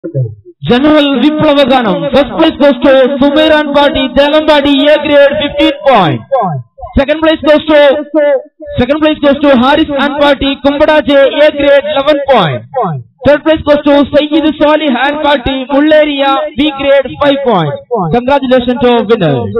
General Viplavaganam. First place goes to Sumeran Party, Telambadi, A grade, 15 points. Second place goes to second place goes to Haris and Party, Kumbadaje, A grade, 11 points. Third place goes to Sayyid Salih and Party, Mullaria, B grade, 5 points. Congratulations to winners.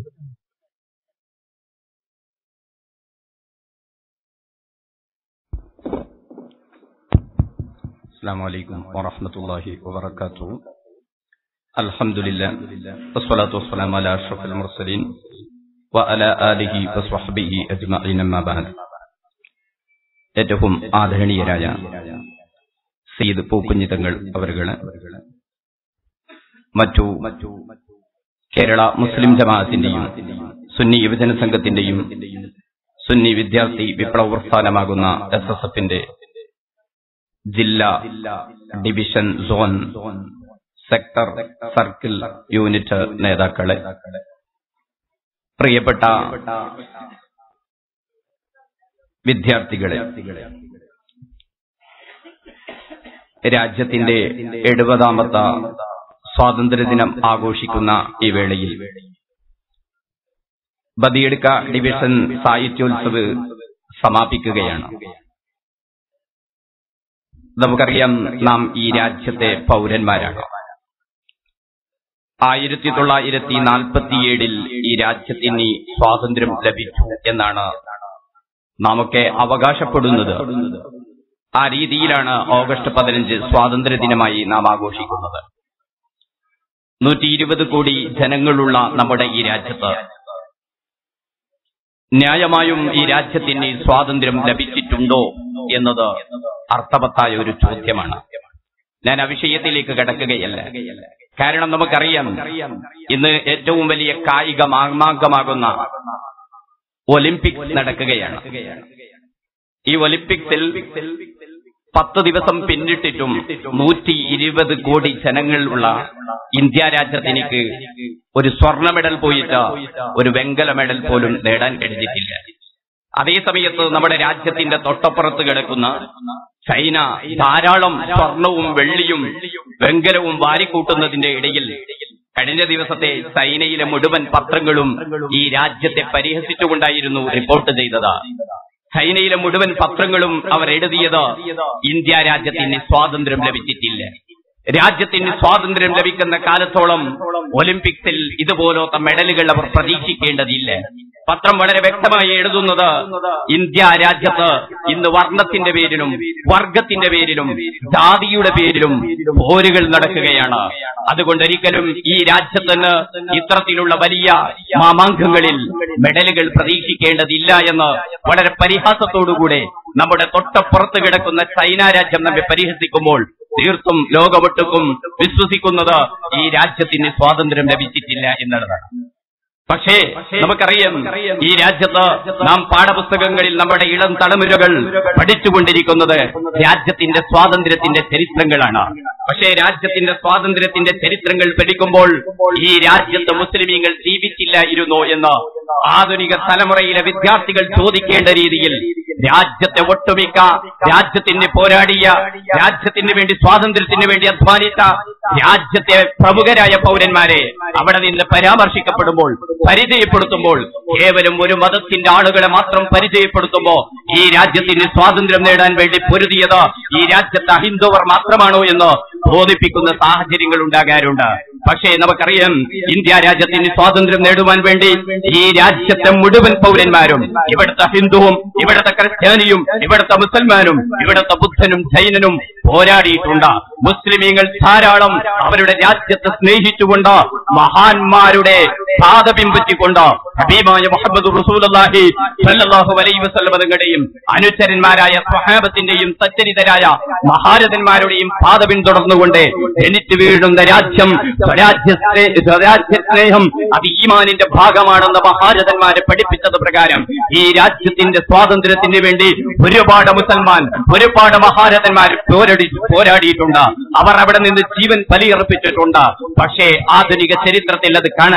السلام عليكم ورحمة الله وبركاته الحمد لله والصلاة والسلام على أشرف المرسلين وعلى آله وصحبه أجمعين أما بعد ഏറ്റവും ആദരണീയരായ സയ്യിദ് പൂക്കുഞ്ഞിതങ്ങൾ അവരുകള് മറ്റു കേരള മുസ്ലിം ജമാഅത്തിന്റെയും സുന്നി യുവജന സംഘത്തിന്റെയും സുന്നി വിദ്യാർത്ഥി വിപ്ലവ പ്രസ്ഥാനമാകുന്ന S S എഫിന്റെ ജില്ല division zone sector circle unit നേതാക്കളെ പ്രിയപ്പെട്ട വിദ്യാർത്ഥികളെ രാജ്യത്തിന്റെ എഴുപതാമത്തെ സ്വാതന്ത്ര്യദിനം ആഘോഷിക്കുന്ന ഈ വേളയിൽ ബദിയെടുക്ക ഡിവിഷൻ സാഹിത്യോത്സവ് സമാപിക്കുകയാണ് നമുക്കറിയാം നാം ഈ രാജ്യത്തെ പൗരന്മാരാണ് ആയിരത്തി തൊള്ളായിരത്തി നാൽപ്പത്തിയേഴിൽ ഈ രാജ്യത്തിന് സ്വാതന്ത്ര്യം ലഭിച്ചു എന്നാണ് നാമൊക്കെ അവകാശപ്പെടുന്നത് ആ രീതിയിലാണ് ഓഗസ്റ്റ് പതിനഞ്ച് സ്വാതന്ത്ര്യ ദിനമായി നാം ആഘോഷിക്കുന്നത് നൂറ്റി ഇരുപത് കോടി ജനങ്ങളുള്ള നമ്മുടെ ഈ രാജ്യത്ത് ന്യായമായും ഈ രാജ്യത്തിന് സ്വാതന്ത്ര്യം ലഭിച്ചിട്ടുണ്ടോ എന്നത് അർത്ഥവത്തായ ഒരു ചോദ്യമാണ് ഞാൻ ആ വിഷയത്തിലേക്ക് കടക്കുകയല്ല കാരണം നമുക്കറിയാം ഇന്ന് ഏറ്റവും വലിയ കായിക മാമാങ്കമാകുന്ന ഒളിമ്പിക്സ് നടക്കുകയാണ് ഈ ഒളിമ്പിക്സിൽ പത്ത് ദിവസം പിന്നിട്ടിട്ടും നൂറ്റി ഇരുപത് കോടി ജനങ്ങളുള്ള ഇന്ത്യ രാജ്യത്തിനിക്ക് ഒരു സ്വർണ്ണ മെഡൽ പോയിട്ട് ഒരു വെങ്കല മെഡൽ പോലും നേടാൻ കഴിഞ്ഞിട്ടില്ല അതേ സമയത്ത് നമ്മുടെ രാജ്യത്തിന്റെ തൊട്ടപ്പുറത്ത് കിടക്കുന്ന ചൈന ധാരാളം സ്വർണവും വെള്ളിയും വെങ്കലവും വാരിക്കൂട്ടുന്നതിന്റെ ഇടയിൽ കഴിഞ്ഞ ദിവസത്തെ ചൈനയിലെ മുഴുവൻ പത്രങ്ങളും ഈ രാജ്യത്തെ പരിഹസിച്ചുകൊണ്ടായിരുന്നു റിപ്പോർട്ട് ചെയ്തത് ചൈനയിലെ മുഴുവൻ പത്രങ്ങളും അവർ എഴുതിയത് ഇന്ത്യ രാജ്യത്തിന് സ്വാതന്ത്ര്യം ലഭിച്ചിട്ടില്ല രാജ്യത്തിന് സ്വാതന്ത്ര്യം ലഭിക്കുന്ന കാലത്തോളം ഒളിമ്പിക്സിൽ ഇതുപോലത്തെ മെഡലുകൾ അവർ പ്രതീക്ഷിക്കേണ്ടതില്ല പത്രം വളരെ വ്യക്തമായി എഴുതുന്നത് ഇന്ത്യ രാജ്യത്ത് ഇന്ന് വർണ്ണത്തിന്റെ പേരിലും വർഗത്തിന്റെ പേരിലും ജാതിയുടെ പേരിലും പോരുകൾ നടക്കുകയാണ് അതുകൊണ്ട് ഒരിക്കലും ഈ രാജ്യത്തിന് ഇത്തരത്തിലുള്ള വലിയ മാമാങ്കങ്ങളിൽ മെഡലുകൾ പ്രതീക്ഷിക്കേണ്ടതില്ല എന്ന് വളരെ പരിഹാസത്തോടുകൂടെ നമ്മുടെ തൊട്ടപ്പുറത്ത് കിടക്കുന്ന ചൈന രാജ്യം നമ്മെ പരിഹസിക്കുമ്പോൾ തീർത്തും ലോകമൊട്ടുക്കും വിശ്വസിക്കുന്നത് ഈ രാജ്യത്തിന് സ്വാതന്ത്ര്യം ലഭിച്ചിട്ടില്ല എന്നുള്ളതാണ് പക്ഷേ നമുക്കറിയാം ഈ രാജ്യത്ത് നാം പാഠപുസ്തകങ്ങളിൽ നമ്മുടെ ഇളം തലമുറകൾ പഠിച്ചുകൊണ്ടിരിക്കുന്നത് രാജ്യത്തിന്റെ സ്വാതന്ത്ര്യത്തിന്റെ ചരിത്രങ്ങളാണ് പക്ഷേ രാജ്യത്തിന്റെ സ്വാതന്ത്ര്യത്തിന്റെ ചരിത്രങ്ങൾ പഠിക്കുമ്പോൾ ഈ രാജ്യത്ത് മുസ്ലിമീങ്ങൾ ജീവിച്ചില്ലായിരുന്നോ എന്ന് ആധുനിക തലമുറയിലെ വിദ്യാർത്ഥികൾ ചോദിക്കേണ്ട രീതിയിൽ രാജ്യത്തെ ഒട്ടുമിക്ക രാജ്യത്തിന് പോരാടിയ രാജ്യത്തിന് വേണ്ടി സ്വാതന്ത്ര്യത്തിന് വേണ്ടി അധ്വാനിച്ച രാജ്യത്തെ പ്രമുഖരായ പൗരന്മാരെ അവിടെ നിന്ന് പരാമർശിക്കപ്പെടുമ്പോൾ പരിചയപ്പെടുത്തുമ്പോൾ കേവലം ഒരു മതത്തിന്റെ ആളുകളെ മാത്രം പരിചയപ്പെടുത്തുമ്പോ ഈ രാജ്യത്തിന് സ്വാതന്ത്ര്യം നേടാൻ വേണ്ടി പൊരുതിയത് ഈ രാജ്യത്തെ അഹിന്ദുവർ മാത്രമാണോ എന്ന് ബോധിപ്പിക്കുന്ന സാഹചര്യങ്ങൾ ഉണ്ടാകാറുണ്ട് പക്ഷേ നമുക്കറിയാം ഇന്ത്യ രാജ്യത്തിന് സ്വാതന്ത്ര്യം നേടുവാൻ വേണ്ടി ഈ രാജ്യത്തെ മുഴുവൻ പൗരന്മാരും ഇവിടുത്തെ ഹിന്ദുവും ഇവിടുത്തെ ക്രിസ്ത്യാനിയും ഇവിടുത്തെ മുസൽമാനും ഇവിടുത്തെ ബുദ്ധനും ജൈനനും പോരാടിയിട്ടുണ്ട് മുസ്ലിമീങ്ങൾ ധാരാളം അവരുടെ രാജ്യത്തെ സ്നേഹിച്ചുകൊണ്ട് മഹാന്മാരുടെ പാത പിൻപറ്റിക്കൊണ്ട് ഹബീബായ മുഹമ്മദ് റസൂലി സല്ലല്ലാഹു അലൈഹി വസല്ലം തങ്ങളുടെയും അനുചരന്മാരായ സ്വഹാബത്തിന്റെയും സച്ചരിതരായ മഹാരഥന്മാരുടെയും പാത പിന്തുടർന്നുകൊണ്ട് ജനിച്ചു വീഴുന്ന രാജ്യം സ്വരാജ്യ സ്നേ- സ്വരാജ്യ സ്നേഹം അത് ഈമാനിന്റെ ഭാഗമാണെന്ന് മഹാരഥന്മാരെ പഠിപ്പിച്ചത് പ്രകാരം ഈ രാജ്യത്തിന്റെ സ്വാതന്ത്ര്യത്തിന് വേണ്ടി ഒരുപാട് മുസൽമാൻ ഒരുപാട് മഹാരഥന്മാർ പോരടി പോരാടിയിട്ടുണ്ട് അവർ അവിടെ നിന്ന് ജീവൻ ബലിയർപ്പിച്ചിട്ടുണ്ട് പക്ഷേ ആധുനിക ചരിത്രത്തിൽ അത് കാണാൻ കഴിയില്ല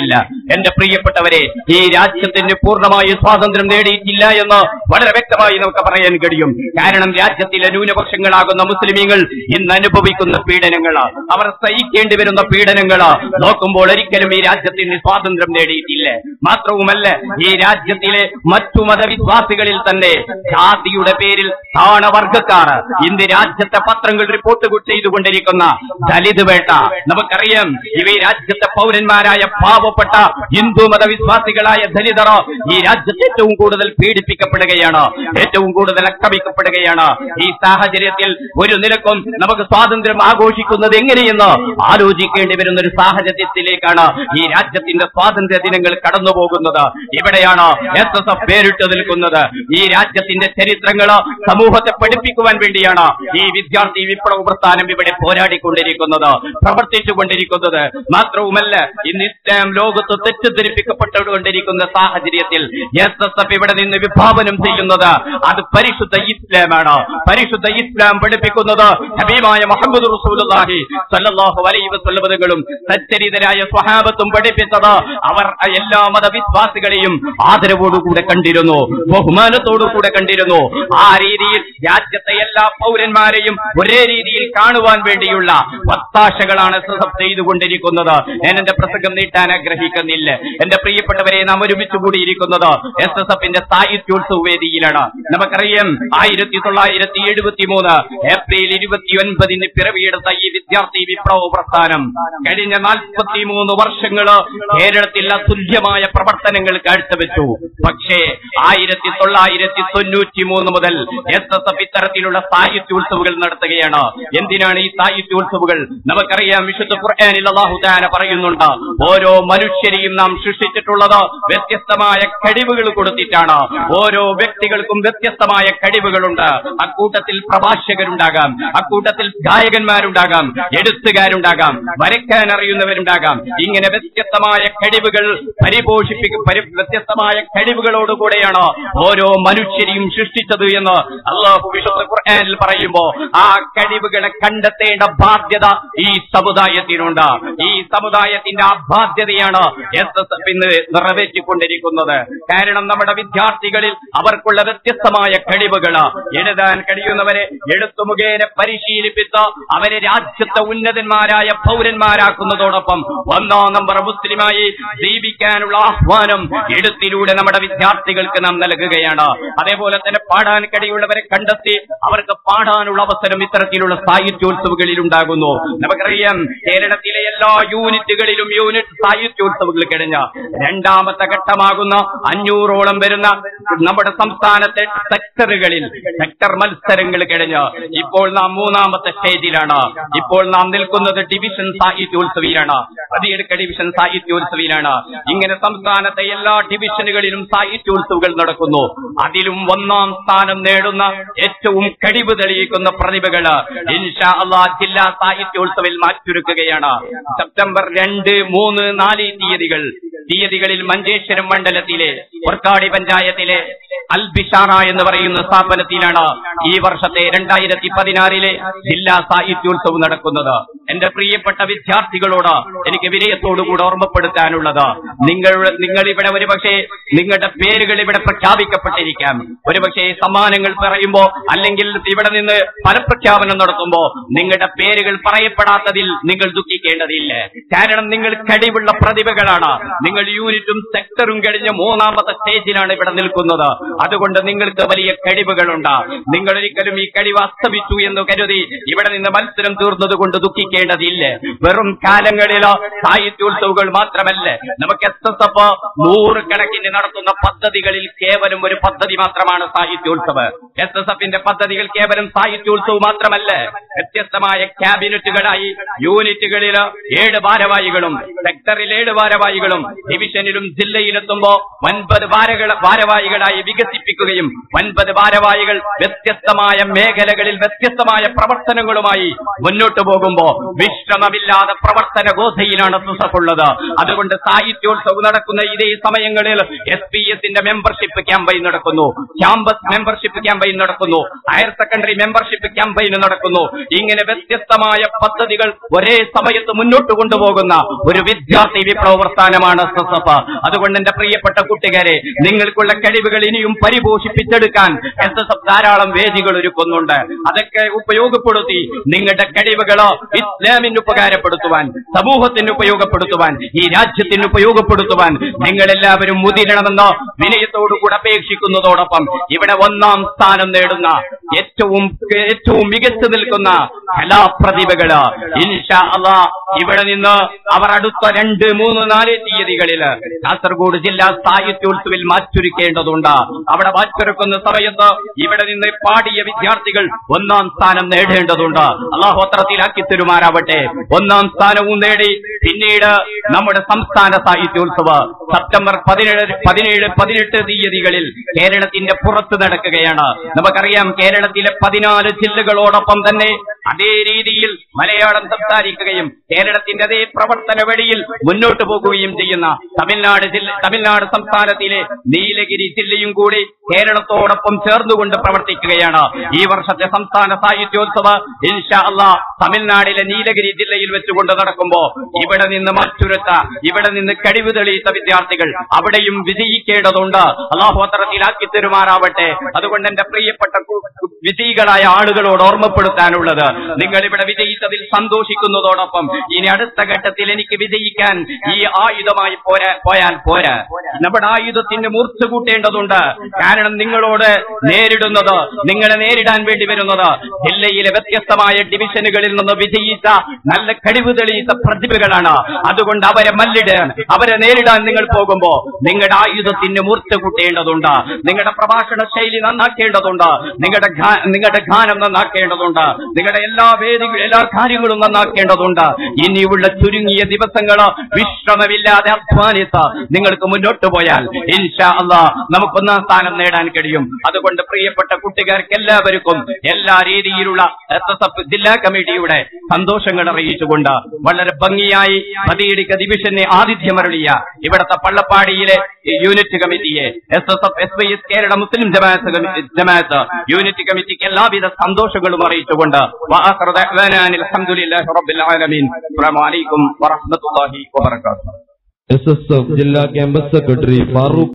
നേടിയിട്ടില്ല എന്റെ പ്രിയപ്പെട്ടവരെ ഈ രാജ്യത്തിന് പൂർണ്ണമായി സ്വാതന്ത്ര്യം നേടിയിട്ടില്ല എന്ന് വളരെ വ്യക്തമായി നമുക്ക് പറയാൻ കഴിയും കാരണം രാജ്യത്തിലെ ന്യൂനപക്ഷങ്ങളാകുന്ന മുസ്ലിമീങ്ങൾ ഇന്ന് അനുഭവിക്കുന്ന പീഡനങ്ങള് അവർ സഹിക്കേണ്ടി വരുന്ന പീഡനങ്ങള് നോക്കുമ്പോൾ ഒരിക്കലും ഈ രാജ്യത്തിന് സ്വാതന്ത്ര്യം നേടിയിട്ടില്ല മാത്രവുമല്ല ഈ രാജ്യത്തിലെ മറ്റു മതവിശ്വാസികളിൽ തന്നെ ജാതിയുടെ പേരിൽ താണവർഗക്കാർ ഇന്ന് രാജ്യത്തെ പത്രങ്ങൾ റിപ്പോർട്ട് ചെയ്തുകൊണ്ടിരിക്കുന്ന ദലിത് വേട്ട നമുക്കറിയാം ഇവ ഈ രാജ്യത്തെ പൗരന്മാരായ പാവപ്പെട്ട ഹിന്ദു മതവിശ്വാസികളായ ദലിതർ ഈ രാജ്യത്ത് ഏറ്റവും കൂടുതൽ പീഡിപ്പിക്കപ്പെടുകയാണ് ഏറ്റവും കൂടുതൽ ആക്രമിക്കപ്പെടുകയാണ് ഈ സാഹചര്യത്തിൽ ഒരു നിലക്കും നമുക്ക് സ്വാതന്ത്ര്യം ആഘോഷിക്കുന്നത് എങ്ങനെയെന്ന് ആലോചിക്കേണ്ടി വരുന്ന ഒരു സാഹചര്യത്തിലേക്കാണ് ഈ രാജ്യത്തിന്റെ സ്വാതന്ത്ര്യ ദിനങ്ങൾ കടന്നു പോകുന്നത് ഇവിടെയാണ് എസ് എസ് എഫ് പേരിട്ട് നിൽക്കുന്നത് ഈ രാജ്യത്തിന്റെ ചരിത്രങ്ങൾ സമൂഹത്തെ പഠിപ്പിക്കുവാൻ വേണ്ടിയാണ് ഈ വിദ്യാർത്ഥി വിപ്ലവ പ്രസ്ഥാനം ഇവിടെ പോരാടിക്കൊണ്ടിരിക്കുന്നത് പ്രവർത്തിച്ചുകൊണ്ടിരിക്കുന്നത് മാത്രവുമല്ല ഇന്ന് ഇസ്ലാം ലോകത്ത് തെറ്റിദ്ധരിപ്പിക്കപ്പെട്ടുകൊണ്ടിരിക്കുന്ന സാഹചര്യത്തിൽ എസ് എസ് എഫ് ഇവിടെ നിന്ന് വിഭാവനം ചെയ്യുന്നത് അത് പരിശുദ്ധ ഇസ്ലാമാണ് പരിശുദ്ധ ഇസ്ലാം പഠിപ്പിക്കുന്നത് ഹബീബായ മുഹമ്മദ് റസൂലുള്ളാഹി സല്ലല്ലാഹു അലൈഹി വസല്ലമകളും സച്ചരിതരായ സ്വഹാബത്തും പഠിപ്പിച്ചത് അവർ എല്ലാ മതവിശ്വാസികളെയും ആദരവോടുകൂടെ കണ്ടിരുന്നു ബഹുമാനത്തോടുകൂടെ കണ്ടിരുന്നു ആ രീതിയിൽ രാജ്യത്തെ എല്ലാ പൗരന്മാരെയും ഒരേ രീതിയിൽ കാണുവാൻ വേണ്ടിയുള്ള ഒത്താശകളാണ് എസ് എസ് എഫ് ചെയ്തുകൊണ്ടിരിക്കുന്നത് ഞാൻ എന്റെ പ്രസംഗം നീട്ടാൻ ആഗ്രഹിക്കുന്നില്ല എന്റെ പ്രിയപ്പെട്ടവരെ നാം ഒരുമിച്ച് കൂടിയിരിക്കുന്നത് എസ് എസ് എഫിന്റെ സാഹിത്യോത്സവ വേദിയിലാണ് നമുക്കറിയാം ആയിരത്തി തൊള്ളായിരത്തി എഴുപത്തി മൂന്ന് ഏപ്രിൽ ഇരുപത്തി ഒൻപതിന് പിറവിയെടുത്ത ഈ വിദ്യാർത്ഥി വിപ്ലവ പ്രസ്ഥാനം കഴിഞ്ഞ നാൽപ്പത്തി മൂന്ന് വർഷങ്ങള് കേരളത്തിൽ അതുല്യമായ പ്രവർത്തനങ്ങൾ കാഴ്ചവെച്ചു പക്ഷേ ആയിരത്തി തൊള്ളായിരത്തി തൊണ്ണൂറ്റി മൂന്ന് മുതൽ എസ് എസ് എഫ് ഇത്തരത്തിലുള്ള സാഹിത്യോത്സവങ്ങൾ നടത്തുകയാണ് എന്തിനാണ് ഈ സാഹിത്യോത്സവങ്ങൾ നമുക്കറിയാം വിശുദ്ധ ഖുർആനിൽ അള്ളാഹു താന പറയുന്നുണ്ട് ഓരോ മനുഷ്യരെയും നാം സൃഷ്ടിച്ചിട്ടുള്ളത് വ്യത്യസ്തമായ കഴിവുകൾ കൊടുത്തിട്ടാണ് ഓരോ വ്യക്തികൾക്കും വ്യത്യസ്തമായ കഴിവുകളുണ്ട് അക്കൂട്ടത്തിൽ പ്രഭാഷകരുണ്ടാകാം അക്കൂട്ടത്തിൽ ഗായകന്മാരുണ്ടാകാം എഴുത്തുകാരുണ്ടാകാം വരയ്ക്കാൻ അറിയുന്നവരുണ്ടാകാം ഇങ്ങനെ വ്യത്യസ്തമായ കഴിവുകൾ പരിപോഷിപ്പിക്കും പരി- വ്യത്യസ്തമായ കഴിവുകളോടുകൂടെയാണ് ഓരോ മനുഷ്യരെയും സൃഷ്ടിച്ചത് എന്ന് അള്ളാഹു വിശുദ്ധ ഖുർആനിൽ പറയുമ്പോ ആ കഴിവുകളെ കണ്ടെത്തേണ്ട ബാധ്യത ഈ സമുദായത്തിനുണ്ട് ഈ സമുദായത്തിന്റെ ആ ബാധ്യതയാണ് എസ് എസ് എഫ് ഇന്ന് നിറവേറ്റിക്കൊണ്ടിരിക്കുന്നത് കാരണം നമ്മുടെ വിദ്യാർത്ഥികളിൽ അവർക്കുള്ള വ്യത്യസ്തമായ കഴിവുകൾ എഴുതാൻ കഴിയുന്നവരെ എഴുത്തു മുഖേന പരിശീലിപ്പിച്ച് അവരെ രാജ്യത്തെ ഉന്നതന്മാരായ പൗരന്മാരാക്കുന്നതോടൊപ്പം ഒന്നാം നമ്പർ മുസ്ലിമായി ജീവിക്കാനുള്ള ആഹ്വാനം എഴുത്തിലൂടെ നമ്മുടെ വിദ്യാർത്ഥികൾക്ക് നാം നൽകുകയാണ് അതേപോലെ തന്നെ പാടാൻ കഴിയുള്ളവരെ കണ്ടെത്തി അവർക്ക് പാടാനുള്ള അവസരം ഇത്തരത്തിലുള്ള സാഹിത്യോത്സവങ്ങളിൽ ഉണ്ടാകുന്നു നമുക്കറിയാം കേരളത്തിലെ എല്ലാ യൂണിറ്റുകളിലും യൂണിറ്റ് സാഹിത്യോത്സവങ്ങൾ കഴിഞ്ഞ രണ്ടാമത്തെ ഘട്ടമാകുന്ന അഞ്ഞൂറോളം വരുന്ന നമ്മുടെ സംസ്ഥാനത്തെ സെക്ടറുകളിൽ സെക്ടർ മത്സരങ്ങൾ കഴിഞ്ഞ് ഇപ്പോൾ നാം മൂന്നാമത്തെ സ്റ്റേജിലാണ് ഇപ്പോൾ നാം നിൽക്കുന്നത് ഡിവിഷൻ സാഹിത്യോത്സവിയിലാണ് പതിയെടുക്ക ഡിവിഷൻ സാഹിത്യോത്സവിയിലാണ് ഇങ്ങനെ സംസ്ഥാനത്തെ എല്ലാ ഡിവിഷനുകളിലും സാഹിത്യോത്സവങ്ങൾ നടക്കുന്നു അതിലും ഒന്നാം സ്ഥാനം നേടുന്ന ഏറ്റവും കഴിവ് തെളിയിക്കുന്ന പ്രതിഭകള് ഇൻഷാ അള്ളാ ജില്ലാ സാഹിത്യോത്സവിൽ മാറ്റുരക്കുകയാണ് സെപ്റ്റംബർ രണ്ട് മൂന്ന് നാല് തീയതികൾ തീയതികളിൽ മഞ്ചേശ്വരം മണ്ഡലത്തിലെ പൊർക്കാടി പഞ്ചായത്തിലെ അൽ ബിഷാറ എന്ന് പറയുന്ന സ്ഥാപനത്തിലാണ് ഈ വർഷത്തെ രണ്ടായിരത്തി പതിനാറിലെ ജില്ലാ സാഹിത്യോത്സവം നടക്കുന്നത് എന്റെ പ്രിയപ്പെട്ട വിദ്യാർത്ഥികളോട് എനിക്ക് വിനയത്തോടുകൂടെ ഓർമ്മപ്പെടുത്താനുള്ളത് നിങ്ങൾ നിങ്ങൾ ഇവിടെ ഒരുപക്ഷെ നിങ്ങളുടെ പേരുകൾ ഇവിടെ പ്രഖ്യാപിക്കപ്പെട്ടിരിക്കാം ഒരുപക്ഷെ സമ്മാനങ്ങൾ പറയുമ്പോ അല്ലെങ്കിൽ ഇവിടെ നിന്ന് ഫലപ്രഖ്യാപനം നടത്തുമ്പോ നിങ്ങളുടെ പേരുകൾ പറയപ്പെടാത്തതിൽ നിങ്ങൾ ദുഃഖിക്കേണ്ടതില്ല കാരണം നിങ്ങൾ കഴിവുള്ള പ്രതിഭകളാണ് നിങ്ങൾ യൂണിറ്റും സെക്ടറും കഴിഞ്ഞ മൂന്നാമത്തെ സ്റ്റേജിലാണ് ഇവിടെ നിൽക്കുന്നത് അതുകൊണ്ട് നിങ്ങൾക്ക് വലിയ കഴിവുകളുണ്ട് നിങ്ങൾ ഒരിക്കലും ഈ കഴിവ് അസ്തമിച്ചു എന്ന് കരുതി ഇവിടെ നിന്ന് മത്സരം തീർന്നത് കൊണ്ട് ദുഃഖിക്കേണ്ടതില്ല വെറും കാലങ്ങളിലോ സാഹിത്യോത്സവങ്ങൾ മാത്രമല്ല നമുക്ക് എസ് എസ് എഫ് നൂറുകണക്കിന് നടത്തുന്ന പദ്ധതികളിൽ കേവലം ഒരു പദ്ധതി മാത്രമാണ് സാഹിത്യോത്സവ് എസ് എസ് എഫിന്റെ പദ്ധതികൾ കേവലം സാഹിത്യോത്സവം മാത്രമല്ല വ്യത്യസ്തമായ ക്യാബിനറ്റുകളായി യൂണിറ്റുകളിൽ ഏഴ് ഭാരവാഹികളും സെക്ടറിൽ ഏഴ് ഭാരവാഹികളും ഡിവിഷനിലും ജില്ലയിലെത്തുമ്പോ ഒൻപത് ഭാരകള ഭാരവാഹികളായി വികസിപ്പിക്കുകയും ഒൻപത് ഭാരവാഹികൾ വ്യത്യസ്തമായ മേഖലകളിൽ വ്യത്യസ്തമായ പ്രവർത്തനങ്ങളുമായി മുന്നോട്ട് പോകുമ്പോ വിശ്രമമില്ലാതെ പ്രവർത്തന ഗോധയിലാണ് സുസഫുള്ളത് അതുകൊണ്ട് സാഹിത്യോത്സവം നടക്കുന്ന ഇതേ സമയങ്ങളിൽ എസ് പി എസിന്റെ മെമ്പർഷിപ്പ് ക്യാമ്പയിൻ നടക്കുന്നു ക്യാമ്പസ് മെമ്പർഷിപ്പ് ക്യാമ്പയിൻ നടക്കുന്നു ഹയർ സെക്കൻഡറി മെമ്പർഷിപ്പ് ക്യാമ്പയിൻ നടക്കുന്നു ഇങ്ങനെ വ്യത്യസ്തമായ പദ്ധതികൾ ഒരേ സമയത്ത് മുന്നോട്ട് കൊണ്ടുപോകുന്ന ഒരു വിദ്യാർത്ഥി വിപ്ലവ പ്രസ്ഥാനമാണ് എസ് എസ് എഫ് അതുകൊണ്ട് എന്റെ പ്രിയപ്പെട്ട കുട്ടികാരെ നിങ്ങൾക്കുള്ള കഴിവുകൾ ഇനിയും പരിപോഷിപ്പിച്ചെടുക്കാൻ എസ് എസ് എഫ് ധാരാളം വേദികൾ ഒരുക്കുന്നുണ്ട് അതൊക്കെ ഉപയോഗപ്പെടുത്തി നിങ്ങളുടെ കഴിവുകളോ ഇസ്ലാമിന് ഉപകാരപ്പെടുത്തുവാൻ സമൂഹത്തിന് ഉപയോഗപ്പെടുത്തുവാൻ ഈ രാജ്യത്തിന് ഉപയോഗപ്പെടുത്തുവാൻ നിങ്ങൾ എല്ലാവരും മുതിരണമെന്ന് വിനയത്തോടുകൂടെ അപേക്ഷിക്കുന്നതോടൊപ്പം ഇവിടെ ഒന്നാം സ്ഥാനം നേടുന്ന ഏറ്റവും ഏറ്റവും മികച്ചു നിൽക്കുന്ന കലാപ്രതിഭകള് ഇൻഷാ അള്ളാ ഇവിടെ നിന്ന് അവർ അടുത്ത രണ്ട് മൂന്ന് നാല് തീയതികളില് കാസർഗോഡ് ജില്ലാ സാഹിത്യോത്സവിൽ മാറ്റൊരുക്കേണ്ടതുണ്ട് അവിടെ മാറ്റൊരുക്കുന്ന സമയത്ത് ഇവിടെ നിന്ന് പാടിയ വിദ്യാർത്ഥികൾ ഒന്നാം സ്ഥാനം നേടേണ്ടതുണ്ട് അള്ളാഹു അത്രത്തിലാക്കി തരുമാറാവട്ടെ ഒന്നാം സ്ഥാനവും നേടി പിന്നീട് നമ്മുടെ സംസ്ഥാന സാഹിത്യോത്സവ സെപ്റ്റംബർ പതിനേഴ് പതിനേഴ് പതിനെട്ട് തീയതികളിൽ കേരളത്തിന്റെ പുറത്ത് നടക്കുകയാണ് നമുക്കറിയാം കേരളത്തിലെ പതിനാല് ജില്ലകളോടൊപ്പം തന്നെ അതേ രീതിയിൽ മലയാളം സംസാരിക്കുകയും കേരളത്തിന്റെ അതേ പ്രവർത്തന വഴിയിൽ മുന്നോട്ട് പോകുകയും ചെയ്യുന്ന തമിഴ്നാട് ജില്ല തമിഴ്നാട് സംസ്ഥാനത്തിലെ നീലഗിരി ജില്ലയും കൂടി കേരളത്തോടൊപ്പം ചേർന്നുകൊണ്ട് പ്രവർത്തിക്കുകയാണ് ഈ വർഷത്തെ സംസ്ഥാന സാഹിത്യോത്സവ ഇൻഷാ അള്ളാ തമിഴ്നാടിലെ നീലഗിരി ജില്ലയിൽ വെച്ചുകൊണ്ട് നടക്കുമ്പോ ഇവിടെ നിന്ന് മറ്റുരത്ത ഇവിടെ നിന്ന് കഴിവ് തെളിയിച്ച വിദ്യാർത്ഥികൾ അവിടെയും വിജയിക്കേണ്ടതുണ്ട് അള്ളാഹു അത്തരത്തിലാക്കി തരുമാറാവട്ടെ അതുകൊണ്ട് എന്റെ പ്രിയപ്പെട്ട കു- കു- വിജയികളായ ആളുകളോട് ഓർമ്മപ്പെടുത്താനുള്ളത് നിങ്ങൾ ഇവിടെ വിജയിച്ചതിൽ സന്തോഷിക്കുന്നതോടൊപ്പം ഇനി അടുത്ത ഘട്ടത്തിൽ എനിക്ക് വിജയിക്കാൻ ഈ ആയുധമായി പോരാ പോയാൽ പോരാ നമ്മുടെ ആയുധത്തിന് മൂർച്ച കൂട്ടേണ്ടതുണ്ട് കാരണം നിങ്ങളോട് നേരിടുന്നത് നിങ്ങളെ നേരിടാൻ വേണ്ടി വരുന്നത് ജില്ലയിലെ വ്യത്യസ്തമായ ഡിവിഷനുകളിൽ നിന്ന് വിജയിച്ച നല്ല കഴിവ് തെളിയിച്ച പ്രതിഭകളാണ് അതുകൊണ്ട് അവരെ മല്ലിടാൻ അവരെ നേരിടാൻ നിങ്ങൾ പോകുമ്പോ നിങ്ങളുടെ ആയുധത്തിന് മൂർച്ച കൂട്ടേണ്ടതുണ്ട് നിങ്ങളുടെ പ്രഭാഷണ ശൈലി നന്നാക്കേണ്ടതുണ്ട് നിങ്ങളുടെ ഗാ- നിങ്ങളുടെ ഗാനം നന്നാക്കേണ്ടതുണ്ട് നിങ്ങളുടെ എല്ലാ വേദികളും എല്ലാ കാര്യങ്ങളും നന്നാക്കേണ്ടതുണ്ട് ഇനിയുള്ള ചുരുങ്ങിയ ദിവസങ്ങൾ വിശ്രമമില്ലാതെ അധ്വാനിച്ച് നിങ്ങൾക്ക് മുന്നോട്ട് പോയാൽ ഇൻഷാ അള്ളാ നമുക്കൊന്നാം സ്ഥാനം നേടാൻ കഴിയും അതുകൊണ്ട് പ്രിയപ്പെട്ട കുട്ടികാർക്ക് എല്ലാവർക്കും എല്ലാ രീതിയിലുള്ള എസ് എസ് എഫ് ജില്ലാ കമ്മിറ്റിയുടെ സന്തോഷങ്ങൾ അറിയിച്ചുകൊണ്ട് വളരെ ഭംഗിയായി പതിയിടിക്ക ഡിവിഷനെ ആതിഥ്യമരുളിയ ഇവിടുത്തെ പള്ളപ്പാടിയിലെ യൂണിറ്റ് കമ്മിറ്റിയെ S S F S Y S Kerala Muslim Jamaat കമ്മി- ജമാഅത്ത് യൂണിറ്റ് കമ്മിറ്റിക്ക് എല്ലാവിധ സന്തോഷങ്ങളും അറിയിച്ചുകൊണ്ട് വആഖിറു ദഅ്വാനാ അനിൽ ഹംദുലില്ലാഹി റബ്ബിൽ ആലമീൻ അസ്സലാമു അലൈക്കും വറഹ്മത്തുള്ളാഹി വബറകാതുഹു എസ് എസ് എഫ് ജില്ലാ ക്യാമ്പസ് സെക്രട്ടറി ഫാറൂഖ്